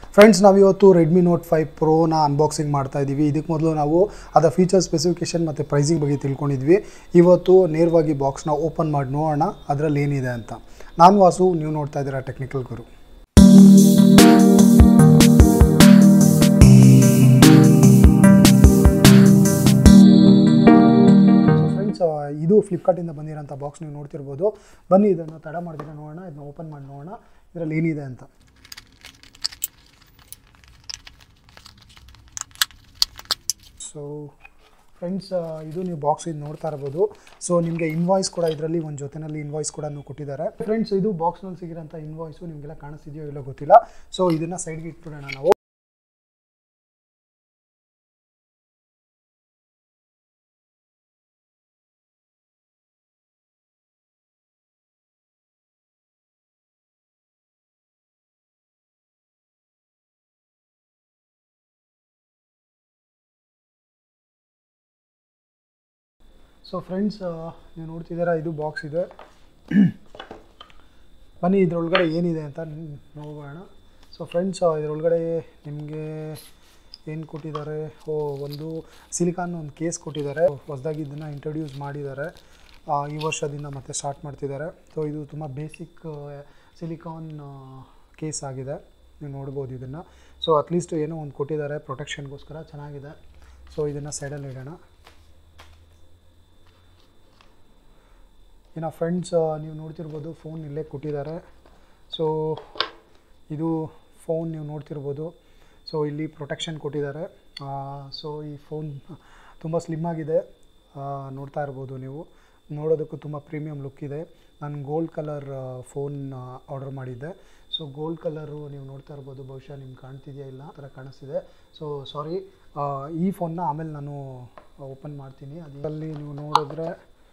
friends ನಾವಿವತ್ತು Redmi Note five ಪ್ರೋನ unboxing ಮಾಡ್ತಾ ಇದ್ದೀವಿ ಇದಕ್ಕೆ ಮೊದಲು ನಾವು ಅದರ ಫೀಚರ್ ಸ್ಪೆಸಿಫಿಕೇಶನ್ ಮತ್ತು ಪ್ರೈಸಿಂಗ್ ಬಗ್ಗೆ ತಿಳ್ಕೊಂಡಿದ್ವಿ ಇವತ್ತು ನೇರವಾಗಿ ಬಾಕ್ಸ್ನ ಓಪನ್ ಮಾಡಿ ನೋಡೋಣ ಅದರಲ್ಲಿ ಏನಿದೆ ಅಂತ ನಾನು ವಾಸು ನೀವು ನೋಡ್ತಾ ಇದ್ದೀರಾ ಟೆಕ್ನಿಕಲ್ ಗುರು ಫ್ರೆಂಡ್ಸ್ ಇದು ಫ್ಲಿಪ್ಕಾರ್ಟಿಂದ ಬಂದಿರೋಂಥ ಬಾಕ್ಸ್ ನೀವು ನೋಡ್ತಿರ್ಬೋದು ಬನ್ನಿ ಇದನ್ನು ತಡ ಮಾಡಿದ್ರೆ ನೋಡೋಣ ಇದನ್ನ ಓಪನ್ ಮಾಡಿ ನೋಡೋಣ ಇದರಲ್ಲಿ ಏನಿದೆ ಅಂತ ಸೊ ಫ್ರೆಂಡ್ಸ್ ಇದು ನೀವು ಬಾಕ್ಸ್ ಇದು ನೋಡ್ತಾ ಇರ್ಬೋದು ಸೊ ನಿಮಗೆ ಇನ್ವಾಯ್ಸ್ ಕೂಡ ಇದರಲ್ಲಿ ಒಂದು ಜೊತೆನಲ್ಲಿ ಇನ್ವಾಯ್ಸ್ ಕೂಡ ಕೊಟ್ಟಿದ್ದಾರೆ ಫ್ರೆಂಡ್ಸ್ ಇದು ಬಾಕ್ಸ್ನಲ್ಲಿ ಸಿಗಿರೋಂಥ ಇನ್ವಾಯ್ಸು ನಿಮಗೆಲ್ಲ ಕಾಣಿಸ್ತಿದೆಯೋ ಇಲ್ಲೋ ಗೊತ್ತಿಲ್ಲ ಸೊ ಇದನ್ನು ಸೈಡ್ಗೆ ಇಟ್ಬಿಡೋಣ ನಾವು ಸೊ ಫ್ರೆಂಡ್ಸ್ ನೀವು ನೋಡ್ತಿದ್ದೀರಾ ಇದು ಬಾಕ್ಸ್ ಇದೆ ಬನ್ನಿ ಇದರೊಳಗಡೆ ಏನಿದೆ ಅಂತ ನೋಡೋಣ ಸೊ ಫ್ರೆಂಡ್ಸ್ ಇದರೊಳಗಡೆ ನಿಮಗೆ ಏನು ಕೊಟ್ಟಿದ್ದಾರೆ ಓ ಒಂದು ಸಿಲಿಕಾನ್ ಒಂದು ಕೇಸ್ ಕೊಟ್ಟಿದ್ದಾರೆ ಹೊಸದಾಗಿ ಇದನ್ನು ಇಂಟ್ರೊಡ್ಯೂಸ್ ಮಾಡಿದ್ದಾರೆ ಆ, ಈ ವರ್ಷದಿಂದ ಮತ್ತೆ ಸ್ಟಾರ್ಟ್ ಮಾಡ್ತಿದ್ದಾರೆ ಸೊ ಇದು ತುಂಬ ಬೇಸಿಕ್ ಸಿಲಿಕಾನ್ ಕೇಸ್ ಆಗಿದೆ ನೀವು ನೋಡ್ಬೋದು ಇದನ್ನು ಸೊ ಅಟ್ಲೀಸ್ಟ್ ಏನೋ ಒಂದು ಕೊಟ್ಟಿದ್ದಾರೆ ಪ್ರೊಟೆಕ್ಷನ್ಗೋಸ್ಕರ ಚೆನ್ನಾಗಿದೆ ಸೊ ಇದನ್ನು ಸೈಡಲ್ಲಿ ಇಡೋಣ ಇನ್ನು ಫ್ರೆಂಡ್ಸ್ ನೀವು ನೋಡ್ತಿರ್ಬೋದು ಫೋನ್ ಇಲ್ಲೇ ಕೊಟ್ಟಿದ್ದಾರೆ ಸೊ ಇದು ಫೋನ್ ನೀವು ನೋಡ್ತಿರ್ಬೋದು ಸೊ ಇಲ್ಲಿ ಪ್ರೊಟೆಕ್ಷನ್ ಕೊಟ್ಟಿದ್ದಾರೆ ಸೊ ಈ ಫೋನ್ ತುಂಬ ಸ್ಲಿಮ್ ಆಗಿದೆ ಆ, ನೋಡ್ತಾ ಇರ್ಬೋದು ನೀವು ನೋಡೋದಕ್ಕೂ ತುಂಬ ಪ್ರೀಮಿಯಂ ಲುಕ್ ಇದೆ ನಾನು ಗೋಲ್ಡ್ ಕಲರ್ ಫೋನ್ ಆರ್ಡರ್ ಮಾಡಿದ್ದೆ ಸೊ ಗೋಲ್ಡ್ ಕಲರು ನೀವು ನೋಡ್ತಾ ಇರ್ಬೋದು ಬಹುಶಃ ನಿಮ್ಗೆ ಕಾಣ್ತಿದೆಯಾ ಇಲ್ಲ ಆ ಥರ ಕಾಣಿಸ್ತಿದೆ ಸೊ ಸಾರಿ ಈ ಫೋನ್ನ ಆಮೇಲೆ ನಾನು ಓಪನ್ ಮಾಡ್ತೀನಿ ಅದರಲ್ಲಿ ನೀವು ನೋಡಿದ್ರೆ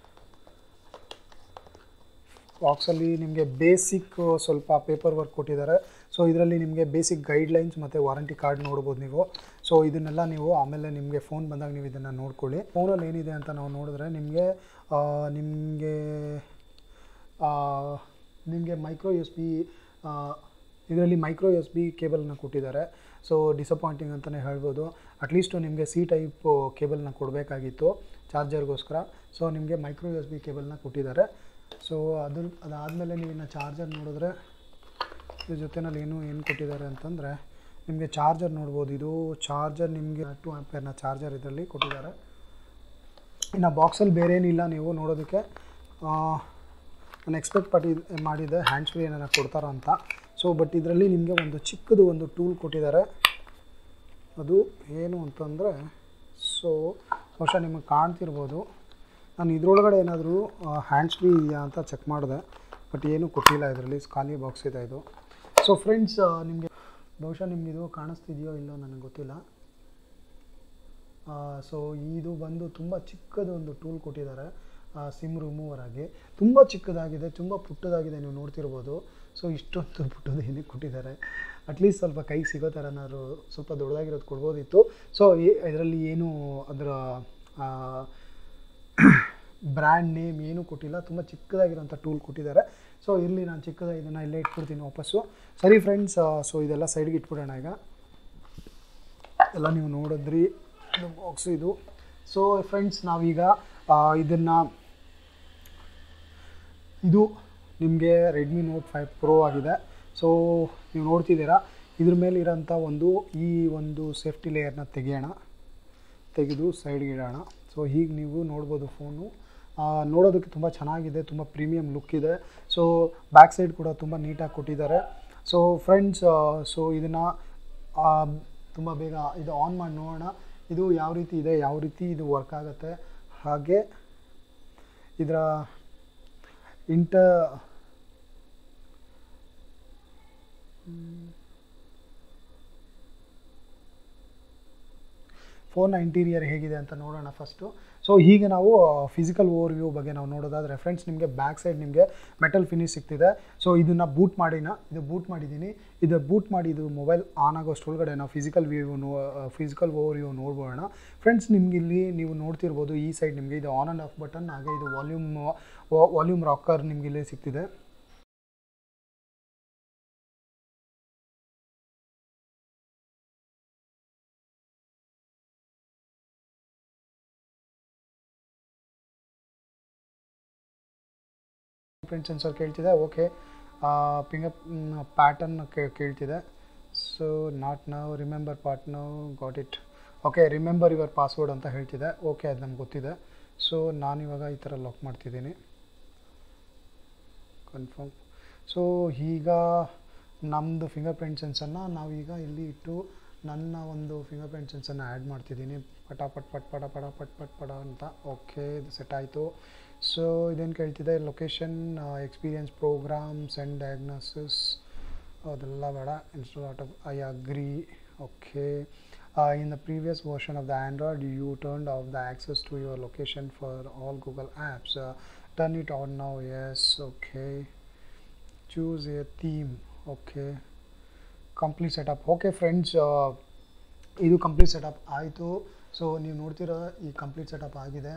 ಬಾಕ್ಸಲ್ಲಿ ನಿಮಗೆ ಬೇಸಿಕ್ ಸ್ವಲ್ಪ ಪೇಪರ್ ವರ್ಕ್ ಕೊಟ್ಟಿದ್ದಾರೆ ಸೊ ಇದರಲ್ಲಿ ನಿಮಗೆ ಬೇಸಿಕ್ ಗೈಡ್ಲೈನ್ಸ್ ಮತ್ತು ವಾರಂಟಿ ಕಾರ್ಡ್ ನೋಡ್ಬೋದು ನೀವು ಸೊ ಇದನ್ನೆಲ್ಲ ನೀವು ಆಮೇಲೆ ನಿಮಗೆ ಫೋನ್ ಬಂದಾಗ ನೀವು ಇದನ್ನು ನೋಡ್ಕೊಳ್ಳಿ ಫೋನಲ್ಲಿ ಏನಿದೆ ಅಂತ ನಾವು ನೋಡಿದ್ರೆ ನಿಮಗೆ ನಿಮಗೆ ನಿಮಗೆ ಮೈಕ್ರೋ ಎಸ್ ಬಿ ಇದರಲ್ಲಿ ಮೈಕ್ರೋ ಎಸ್ ಬಿ ಕೇಬಲ್ನ ಕೊಟ್ಟಿದ್ದಾರೆ ಸೊ ಡಿಸಪಾಯಿಂಟಿಂಗ್ ಅಂತಲೇ ಹೇಳ್ಬೋದು ಅಟ್ಲೀಸ್ಟು ನಿಮಗೆ ಸಿ ಟೈಪ್ ಕೇಬಲ್ನ ಕೊಡಬೇಕಾಗಿತ್ತು ಚಾರ್ಜರ್ಗೋಸ್ಕರ ಸೊ ನಿಮಗೆ ಮೈಕ್ರೋ ಎಸ್ ಬಿ ಕೇಬಲ್ನ ಕೊಟ್ಟಿದ್ದಾರೆ ಸೊ ಅದ್ರ ಅದಾದಮೇಲೆ ನೀವು ಇನ್ನು ಚಾರ್ಜರ್ ನೋಡಿದ್ರೆ ಇದ್ರ ಜೊತೆನಲ್ಲಿ ಏನು ಏನು ಕೊಟ್ಟಿದ್ದಾರೆ ಅಂತಂದರೆ ನಿಮಗೆ ಚಾರ್ಜರ್ ನೋಡ್ಬೋದು ಇದು ಚಾರ್ಜರ್ ನಿಮಗೆ ಟು ಆ್ಯಂಪೇರ್ನ ಚಾರ್ಜರ್ ಇದರಲ್ಲಿ ಕೊಟ್ಟಿದ್ದಾರೆ ಇನ್ನು ಬಾಕ್ಸಲ್ಲಿ ಬೇರೆ ಏನಿಲ್ಲ ನೀವು ನೋಡೋದಕ್ಕೆ ಆ, ನಾನು ಎಕ್ಸ್ಪೆಕ್ಟ್ ಪಟ್ಟಿ ಮಾಡಿದ್ದೆ ಹ್ಯಾಂಡ್ಸ್ ಫ್ರೀ ಏನಾರ ಕೊಡ್ತಾರೋ ಅಂತ ಸೊ ಬಟ್ ಇದರಲ್ಲಿ ನಿಮಗೆ ಒಂದು ಚಿಕ್ಕದು ಒಂದು ಟೂಲ್ ಕೊಟ್ಟಿದ್ದಾರೆ ಅದು ಏನು ಅಂತಂದರೆ ಸೊ ಬಹುಶಃ ನಿಮಗೆ ಕಾಣ್ತಿರ್ಬೋದು ನಾನು ಇದರೊಳಗಡೆ ಏನಾದರೂ ಹ್ಯಾಂಡ್ಸ್ ಫ್ರೀ ಇದೆಯಾ ಅಂತ ಚೆಕ್ ಮಾಡಿದೆ ಬಟ್ ಏನೂ ಕೊಟ್ಟಿಲ್ಲ ಇದರಲ್ಲಿ ಖಾಲಿ ಬಾಕ್ಸ್ ಇದೆ ಇದು ಸೊ ಫ್ರೆಂಡ್ಸ್ ನಿಮಗೆ ಬಹುಶಃ ನಿಮ್ಗೆ ಇದು ಕಾಣಿಸ್ತಿದೆಯೋ ಇಲ್ಲೋ ನನಗೆ ಗೊತ್ತಿಲ್ಲ ಸೊ ಇದು ಬಂದು ತುಂಬ ಚಿಕ್ಕದು ಒಂದು ಟೂಲ್ ಕೊಟ್ಟಿದ್ದಾರೆ ಸಿಮ್ ರಿಮೂವರ್ ಆಗಿ ತುಂಬ ಚಿಕ್ಕದಾಗಿದೆ ತುಂಬ ಪುಟ್ಟದಾಗಿದೆ ನೀವು ನೋಡ್ತಿರ್ಬೋದು ಸೊ ಇಷ್ಟೊಂದು ಪುಟ್ಟದು ಏನಕ್ಕೆ ಕೊಟ್ಟಿದ್ದಾರೆ ಅಟ್ಲೀಸ್ಟ್ ಸ್ವಲ್ಪ ಕೈಗೆ ಸಿಗೋ ಥರ ಏನಾದ್ರು ಸ್ವಲ್ಪ ದೊಡ್ಡದಾಗಿರೋದು ಕೊಡ್ಬೋದಿತ್ತು ಸೊ ಇದರಲ್ಲಿ ಏನು ಅದರ ಬ್ರ್ಯಾಂಡ್ ನೇಮ್ ಏನೂ ಕೊಟ್ಟಿಲ್ಲ ತುಂಬ ಚಿಕ್ಕದಾಗಿರೋಂಥ ಟೂಲ್ ಕೊಟ್ಟಿದ್ದಾರೆ ಸೊ ಇರಲಿ ನಾನು ಚಿಕ್ಕದಾಗಿ ಇದನ್ನು ಇಲ್ಲೇ ಇಟ್ಬಿಡ್ತೀನಿ ವಾಪಸ್ಸು ಸರಿ ಫ್ರೆಂಡ್ಸ್ ಸೊ ಇದೆಲ್ಲ ಸೈಡ್ಗೆ ಇಟ್ಬಿಡೋಣ ಈಗ ಎಲ್ಲ ನೀವು ನೋಡಿದ್ರಿ ಇದು ಬಾಕ್ಸ್ ಇದು ಸೊ ಫ್ರೆಂಡ್ಸ್ ನಾವೀಗ ಇದನ್ನು ಇದು ನಿಮಗೆ ರೆಡ್ಮಿ ನೋಟ್ ಫೈವ್ ಪ್ರೋ ಆಗಿದೆ ಸೊ ನೀವು ನೋಡ್ತಿದ್ದೀರಾ ಇದ್ರ ಮೇಲೆ ಇರೋಂಥ ಒಂದು ಈ ಒಂದು ಸೇಫ್ಟಿ ಲೇಯರ್ನ ತೆಗೆಯೋಣ ತೆಗೆದು ಸೈಡ್ಗೆ ಇಡೋಣ ಸೊ ಹೀಗೆ ನೀವು ನೋಡ್ಬೋದು ಫೋನು ನೋಡೋದಕ್ಕೆ ತುಂಬ ಚೆನ್ನಾಗಿದೆ ತುಂಬ ಪ್ರೀಮಿಯಂ ಲುಕ್ ಇದೆ ಸೊ ಬ್ಯಾಕ್ ಸೈಡ್ ಕೂಡ ತುಂಬ ನೀಟಾಗಿ ಕೊಟ್ಟಿದ್ದಾರೆ ಸೊ ಫ್ರೆಂಡ್ಸ್ ಸೊ ಇದನ್ನು ತುಂಬ ಬೇಗ ಇದು ಆನ್ ಮಾಡಿ ನೋಡೋಣ ಇದು ಯಾವ ರೀತಿ ಇದೆ ಯಾವ ರೀತಿ ಇದು ವರ್ಕ್ ಆಗುತ್ತೆ ಹಾಗೆ ಇದರ ಇಂಟ ಫೋನ್ನ ಇಂಟೀರಿಯರ್ ಹೇಗಿದೆ ಅಂತ ನೋಡೋಣ ಫಸ್ಟು ಸೊ ಹೀಗೆ ನಾವು ಫಿಸಿಕಲ್ ಓವರ್ ವ್ಯೂ ಬಗ್ಗೆ ನಾವು ನೋಡೋದಾದರೆ ಫ್ರೆಂಡ್ಸ್ ನಿಮಗೆ ಬ್ಯಾಕ್ ಸೈಡ್ ನಿಮಗೆ ಮೆಟಲ್ ಫಿನಿಶ್ ಸಿಗ್ತಿದೆ ಸೊ ಇದನ್ನು ಬೂಟ್ ಮಾಡಿನ ಇದು ಬೂಟ್ ಮಾಡಿದ್ದೀನಿ ಇದು ಬೂಟ್ ಮಾಡಿ ಇದು ಮೊಬೈಲ್ ಆನ್ ಆಗೋಷ್ಟೊಳಗಡೆ ನಾವು physical view no physical overview ನೋಡ್ಬೋಣ ಫ್ರೆಂಡ್ಸ್ ನಿಮ್ಗೆ ಇಲ್ಲಿ ನೀವು ನೋಡ್ತಿರ್ಬೋದು ಈ ಸೈಡ್ ನಿಮಗೆ ಇದು ಆನ್ ಆ್ಯಂಡ್ ಆಫ್ ಬಟನ್ ಹಾಗೆ ಇದು ವಾಲ್ಯೂಮ್ ವಾಲ್ಯೂಮ್ ರಾಕರ್ ನಿಮ್ಗೆ ಇಲ್ಲಿ ಸಿಗ್ತಿದೆ ಪ್ರಿಂಟ್ ಸೆನ್ಸರ್ ಕೇಳ್ತಿದೆ ಓಕೆ ಫಿಂಗರ್ ಪ್ಯಾಟರ್ನ್ ಕೇಳ್ತಿದೆ ಸೊ ನಾಟ್ ನಾವು ರಿಮೆಂಬರ್ ಪಾರ್ಟ್ ನಾವು got it okay remember your password ಅಂತ ಹೇಳ್ತಿದೆ ಓಕೆ ಅದು ನಮ್ಗೆ ಗೊತ್ತಿದೆ ಸೊ ನಾನಿವಾಗ ಈ ಥರ ಲಾಕ್ ಮಾಡ್ತಿದ್ದೀನಿ ಕನ್ಫರ್ಮ್ ಸೊ ಈಗ ನಮ್ಮದು ಫಿಂಗರ್ ಪ್ರಿಂಟ್ ಸೆನ್ಸನ್ನು ನಾವೀಗ ಇಲ್ಲಿ ಇಟ್ಟು ನನ್ನ ಒಂದು ಫಿಂಗರ್ ಪ್ರಿಂಟ್ ಸೆನ್ಸನ್ನು ಆ್ಯಡ್ ಮಾಡ್ತಿದ್ದೀನಿ ಪಟ ಪಟ್ ಪಟ್ ಪಟ ಪಟ ಪಟ್ ಪಟ್ ಪಟ ಅಂತ ಓಕೆ ಇದು ಸೆಟ್ ಆಯಿತು ಸೊ ಇದೇನು ಕೇಳ್ತಿದೆ location experience programs and diagnosis ಅದೆಲ್ಲ ಬೇಡ install at off I agree okay in the previous version of the Android you turned off the access to your location for all Google apps turn it on now yes okay choose a theme okay complete setup okay friends ಇದು complete setup ಆಯಿತು so ನೀವು ನೋಡ್ತಿರೋ ಈ complete setup ಆಗಿದೆ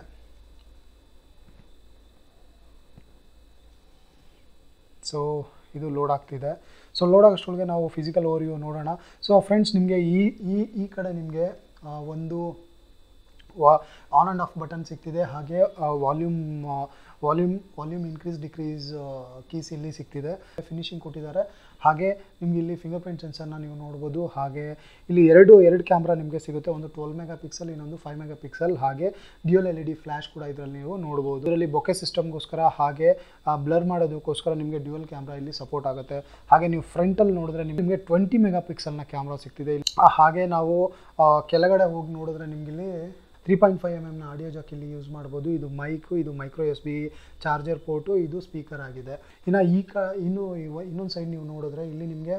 so ಇದು load ಆಗ್ತಿದೆ so load ಆಗೋಷ್ಟೊಳಗೆ ನಾವು ಫಿಸಿಕಲ್ ಓರಿಯೋ ನೋಡೋಣ ಸೊ ಫ್ರೆಂಡ್ಸ್ ನಿಮಗೆ ಈ ಈ ಈ ಕಡೆ ನಿಮಗೆ ಒಂದು ವಾ ಆನ್ ಆ್ಯಂಡ್ ಆಫ್ ಬಟನ್ ಸಿಗ್ತಿದೆ ಹಾಗೆ volume volume volume increase decrease keys ಇಲ್ಲಿ ಸಿಗ್ತಿದೆ ಫಿನಿಶಿಂಗ್ ಕೊಟ್ಟಿದ್ದಾರೆ ಹಾಗೆ ನಿಮ್ಗೆ ಇಲ್ಲಿ ಫಿಂಗರ್ ಪ್ರಿಂಟ್ ಸೆನ್ಸರ್ನ ನೀವು ನೋಡ್ಬೋದು ಹಾಗೆ ಇಲ್ಲಿ ಎರಡು ಎರಡು ಕ್ಯಾಮ್ರಾ ನಿಮಗೆ ಸಿಗುತ್ತೆ ಒಂದು ಟ್ವೆಲ್ ಮೆಗಾ ಪಿಕ್ಸೆಲ್ ಇನ್ನೊಂದು ಫೈವ್ ಮೆಗಾ ಪಿಕ್ಸೆಲ್ ಹಾಗೆ dual L E D flash ಕೂಡ ಇದರಲ್ಲಿ ನೀವು ನೋಡ್ಬೋದು ಇದರಲ್ಲಿ ಬೊಕೆ ಸಿಸ್ಟಮ್ಗೋಸ್ಕರ ಹಾಗೆ ಬ್ಲರ್ ಮಾಡೋದಕ್ಕೋಸ್ಕರ ನಿಮಗೆ ಡ್ಯೂಯಲ್ ಕ್ಯಾಮ್ರಾ ಇಲ್ಲಿ ಸಪೋರ್ಟ್ ಆಗುತ್ತೆ ಹಾಗೆ ನೀವು ಫ್ರಂಟಲ್ಲಿ ನೋಡಿದ್ರೆ ನಿಮಗೆ ಟ್ವೆಂಟಿ ಮೆಗಾ ಪಿಕ್ಸೆಲ್ನ ಕ್ಯಾಮ್ರಾ ಸಿಗ್ತಿದೆ ಹಾಗೆ ನಾವು ಕೆಳಗಡೆ ಹೋಗಿ ನೋಡಿದ್ರೆ ನಿಮ್ಗೆ ಇಲ್ಲಿ ತ್ರೀ ಪಾಯಿಂಟ್ ಫೈವ್ ಎಮ್ ಎಮ್ನ ಆಡಿಯೋ ಜಾಕ್ ಇಲ್ಲಿ ಯೂಸ್ ಮಾಡ್ಬೋದು ಇದು ಮೈಕು ಇದು micro S B charger port ಇದು ಸ್ಪೀಕರ್ ಆಗಿದೆ ಇನ್ನು ಈ ಕ ಇನ್ನು ಇನ್ನೊಂದು ಸೈಡ್ ನೀವು ನೋಡಿದ್ರೆ ಇಲ್ಲಿ ನಿಮಗೆ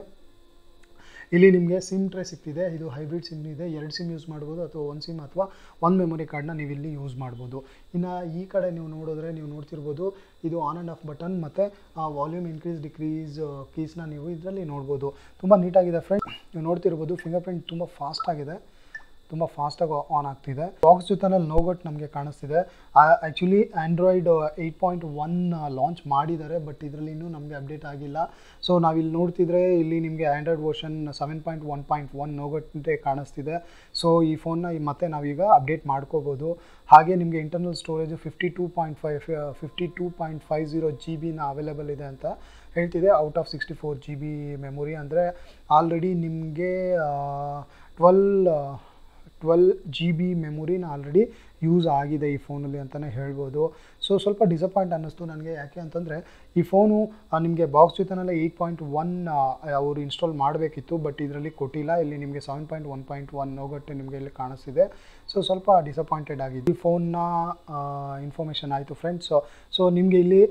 ಇಲ್ಲಿ ನಿಮಗೆ ಸಿಮ್ ಟ್ರೇ ಸಿಗ್ತಿದೆ ಇದು ಹೈಬ್ರಿಡ್ ಸಿಮ್ ಇದೆ ಎರಡು ಸಿಮ್ ಯೂಸ್ ಮಾಡ್ಬೋದು ಅಥವಾ ಒಂದು ಸಿಮ್ ಅಥವಾ ಒಂದು ಮೆಮೊರಿ ಕಾರ್ಡ್ನ ನೀವು ಇಲ್ಲಿ ಯೂಸ್ ಮಾಡ್ಬೋದು ಇನ್ನು ಈ ಕಡೆ ನೀವು ನೋಡಿದ್ರೆ ನೀವು ನೋಡ್ತಿರ್ಬೋದು ಇದು ಆನ್ ಆ್ಯಂಡ್ ಆಫ್ ಬಟನ್ ಮತ್ತು ವಾಲ್ಯೂಮ್ ಇನ್ಕ್ರೀಸ್ ಡಿಕ್ರೀಸ್ ಕೀಸ್ನ ನೀವು ಇದರಲ್ಲಿ ನೋಡ್ಬೋದು ತುಂಬ ನೀಟಾಗಿದೆ ಫ್ರೆಂಡ್ ನೀವು ನೋಡ್ತಿರ್ಬೋದು ಫಿಂಗರ್ ಪ್ರಿಂಟ್ ತುಂಬ ಫಾಸ್ಟ್ ಆಗಿದೆ ತುಂಬ ಫಾಸ್ಟಾಗಿ ಆನ್ ಆಗ್ತಿದೆ ಬಾಕ್ಸ್ ಜೊತೆನಲ್ಲಿ ನೋಗಟ್ ನಮಗೆ ಕಾಣಿಸ್ತಿದೆ actually Android eight point one launch ಮಾಡಿದ್ದಾರೆ ಬಟ್ ಇದರಲ್ಲಿ ಇನ್ನೂ ನಮಗೆ ಅಪ್ಡೇಟ್ ಆಗಿಲ್ಲ ಸೊ ನಾವಿಲ್ಲಿ ನೋಡ್ತಿದ್ರೆ ಇಲ್ಲಿ ನಿಮಗೆ Android version seven point one point one ನೋಗಟ್ಟೆ ಕಾಣಿಸ್ತಿದೆ ಸೊ ಈ ಫೋನ್ನ ಮತ್ತೆ ನಾವೀಗ ಅಪ್ಡೇಟ್ ಮಾಡ್ಕೋಬೋದು ಹಾಗೆ ನಿಮಗೆ internal storage fifty two point five fifty two point five zero G ಬಿನ ಅವೈಲೇಬಲ್ ಇದೆ ಅಂತ ಹೇಳ್ತಿದೆ out of sixty four G B memory ಅಂದರೆ ಆಲ್ರೆಡಿ ನಿಮಗೆ ಟ್ವೆಲ್ ಟ್ವೆಲ್ ಜಿ ಬಿ ಮೆಮೊರಿನ ಆಲ್ರೆಡಿ ಯೂಸ್ ಆಗಿದೆ ಈ ಫೋನಲ್ಲಿ ಅಂತಲೇ ಹೇಳ್ಬೋದು ಸೊ ಸ್ವಲ್ಪ ಡಿಸಪಾಯಿಂಟ್ ಅನ್ನಿಸ್ತು ನನಗೆ ಯಾಕೆ ಅಂತಂದರೆ ಈ ಫೋನು ನಿಮಗೆ ಬಾಕ್ಸ್ ಜೊತೆನಲ್ಲೇ ಏಯ್ಟ್ ಪಾಯಿಂಟ್ ಒನ್ ಅವರು ಇನ್ಸ್ಟಾಲ್ ಮಾಡಬೇಕಿತ್ತು ಬಟ್ ಇದರಲ್ಲಿ ಕೊಟ್ಟಿಲ್ಲ ಇಲ್ಲಿ ನಿಮಗೆ seven point one point one ಹೋಗಟ್ಟೆ ನಿಮಗೆ ಇಲ್ಲಿ ಕಾಣಿಸ್ತಿದೆ ಸೊ ಸ್ವಲ್ಪ ಡಿಸಪಾಯಿಂಟೆಡ್ ಆಗಿದೆ ಈ ಫೋನ್ನ ಇನ್ಫಾರ್ಮೇಷನ್ ಆಯಿತು ಫ್ರೆಂಡ್ಸ್ ಸೊ ನಿಮಗೆ ಇಲ್ಲಿ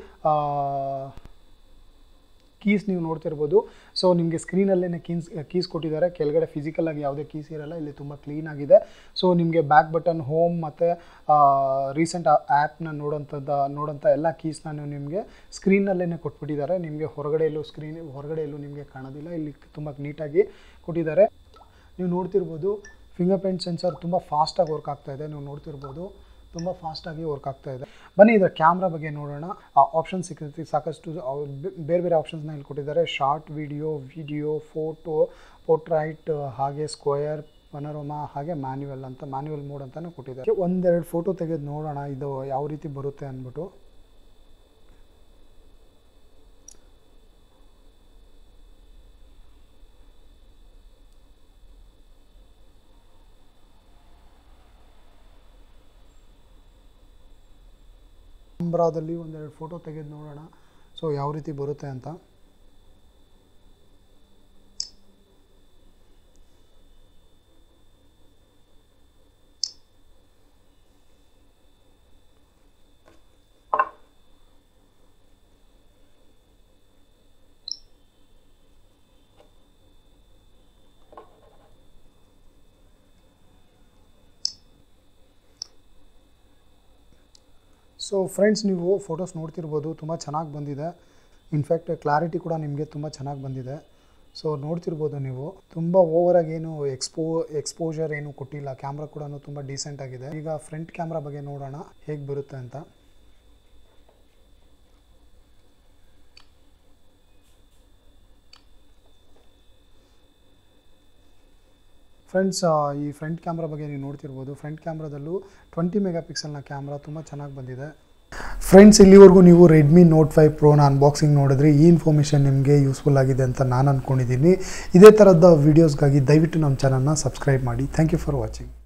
ಕೀಸ್ ನೀವು ನೋಡ್ತಿರ್ಬೋದು ಸೊ ನಿಮಗೆ ಸ್ಕ್ರೀನಲ್ಲೇ ಕೀಸ್ ಕೀಸ್ ಕೊಟ್ಟಿದ್ದಾರೆ ಕೆಳಗಡೆ ಫಿಸಿಕಲಾಗಿ ಯಾವುದೇ ಕೀಸ್ ಇರಲ್ಲ ಇಲ್ಲಿ ತುಂಬ ಕ್ಲೀನ್ ಆಗಿದೆ ಸೊ ನಿಮಗೆ ಬ್ಯಾಕ್ ಬಟನ್ ಹೋಮ್ ಮತ್ತು ರೀಸೆಂಟ್ ಆ್ಯಪ್ನ ನೋಡೋಂಥದ್ದು ನೋಡೋಂಥ ಎಲ್ಲ ಕೀಸ್ನ ನೀವು ನಿಮಗೆ ಸ್ಕ್ರೀನಲ್ಲೇ ಕೊಟ್ಬಿಟ್ಟಿದ್ದಾರೆ ನಿಮಗೆ ಹೊರಗಡೆ ಎಲ್ಲೂ ಸ್ಕ್ರೀನ್ ಹೊರಗಡೆ ಎಲ್ಲೂ ನಿಮಗೆ ಕಾಣೋದಿಲ್ಲ ಇಲ್ಲಿ ತುಂಬ ನೀಟಾಗಿ ಕೊಟ್ಟಿದ್ದಾರೆ ನೀವು ನೋಡ್ತಿರ್ಬೋದು ಫಿಂಗರ್ ಪ್ರಿಂಟ್ ಸೆನ್ಸರ್ ತುಂಬ ಫಾಸ್ಟಾಗಿ ವರ್ಕ್ ಆಗ್ತಾ ಇದೆ ನೀವು ನೋಡ್ತಿರ್ಬೋದು ತುಂಬ ಫಾಸ್ಟಾಗಿ ವರ್ಕ್ ಆಗ್ತಾ ಇದೆ ಬನ್ನಿ ಇದರ ಕ್ಯಾಮ್ರಾ ಬಗ್ಗೆ ನೋಡೋಣ ಆಪ್ಷನ್ ಸಿಗುತ್ತೆ ಸಾಕಷ್ಟು ಬೇರೆ ಬೇರೆ ಆಪ್ಷನ್ಸ್ನ ಇಲ್ಲಿ ಕೊಟ್ಟಿದ್ದಾರೆ short video video photo portrait ಹಾಗೆ ಸ್ಕ್ವಯರ್ ಪನರೋಮಾ ಹಾಗೆ ಮ್ಯಾನ್ಯುವಲ್ ಅಂತ ಮ್ಯಾನ್ಯುವಲ್ ಮೋಡ್ ಅಂತಲೂ ಕೊಟ್ಟಿದ್ದಾರೆ ಒಂದೆರಡು ಫೋಟೋ ತೆಗೆದು ನೋಡೋಣ ಇದು ಯಾವ ರೀತಿ ಬರುತ್ತೆ ಅಂದ್ಬಿಟ್ಟು ಕ್ಯಾಮ್ರಾದಲ್ಲಿ ಒಂದೆರಡು ಫೋಟೋ ತೆಗೆದು ನೋಡೋಣ ಸೊ ಯಾವ ರೀತಿ ಬರುತ್ತೆ ಅಂತ ಸೊ ಫ್ರೆಂಡ್ಸ್ ನೀವು ಫೋಟೋಸ್ ನೋಡ್ತಿರ್ಬೋದು ತುಂಬ ಚೆನ್ನಾಗಿ ಬಂದಿದೆ ಇನ್ಫ್ಯಾಕ್ಟ್ ಕ್ಲಾರಿಟಿ ಕೂಡ ನಿಮಗೆ ತುಂಬ ಚೆನ್ನಾಗಿ ಬಂದಿದೆ ಸೊ ನೋಡ್ತಿರ್ಬೋದು ನೀವು ತುಂಬ ಓವರಾಗಿ ಏನು ಎಕ್ಸ್ಪೋ ಎಕ್ಸ್ಪೋಜರ್ ಏನು ಕೊಟ್ಟಿಲ್ಲ ಕ್ಯಾಮ್ರಾ ಕೂಡ ತುಂಬ ಡೀಸೆಂಟ್ ಆಗಿದೆ ಈಗ ಫ್ರಂಟ್ ಕ್ಯಾಮ್ರಾ ಬಗ್ಗೆ ನೋಡೋಣ ಹೇಗೆ ಬರುತ್ತೆ ಅಂತ ಫ್ರೆಂಡ್ಸ್ ಈ ಫ್ರಂಟ್ ಕ್ಯಾಮ್ರಾ ಬಗ್ಗೆ ನೀವು ನೋಡ್ತಿರ್ಬೋದು ಫ್ರಂಟ್ ಕ್ಯಾಮ್ರಾದಲ್ಲೂ ಟ್ವೆಂಟಿ ಮೆಗಾ ಪಿಕ್ಸೆಲ್ನ ಕ್ಯಾಮ್ರಾ ತುಂಬ ಚೆನ್ನಾಗಿ ಬಂದಿದೆ ಫ್ರೆಂಡ್ಸ್ ಇಲ್ಲಿವರೆಗೂ ನೀವು ರೆಡ್ಮಿ ನೋಟ್ ಫೈವ್ ಪ್ರೋನ ಅನ್ಬಾಕ್ಸಿಂಗ್ ನೋಡಿದ್ರೆ ಈ ಇನ್ಫಾರ್ಮೇಷನ್ ನಿಮಗೆ ಯೂಸ್ಫುಲ್ ಆಗಿದೆ ಅಂತ ನಾನು ಅಂದ್ಕೊಂಡಿದ್ದೀನಿ ಇದೇ ಥರದ ವೀಡಿಯೋಸ್ಗಾಗಿ ದಯವಿಟ್ಟು ನಮ್ಮ ಚಾನಲ್ನ ಸಬ್ಸ್ಕ್ರೈಬ್ ಮಾಡಿ ಥ್ಯಾಂಕ್ ಯು ಫಾರ್ ವಾಚಿಂಗ್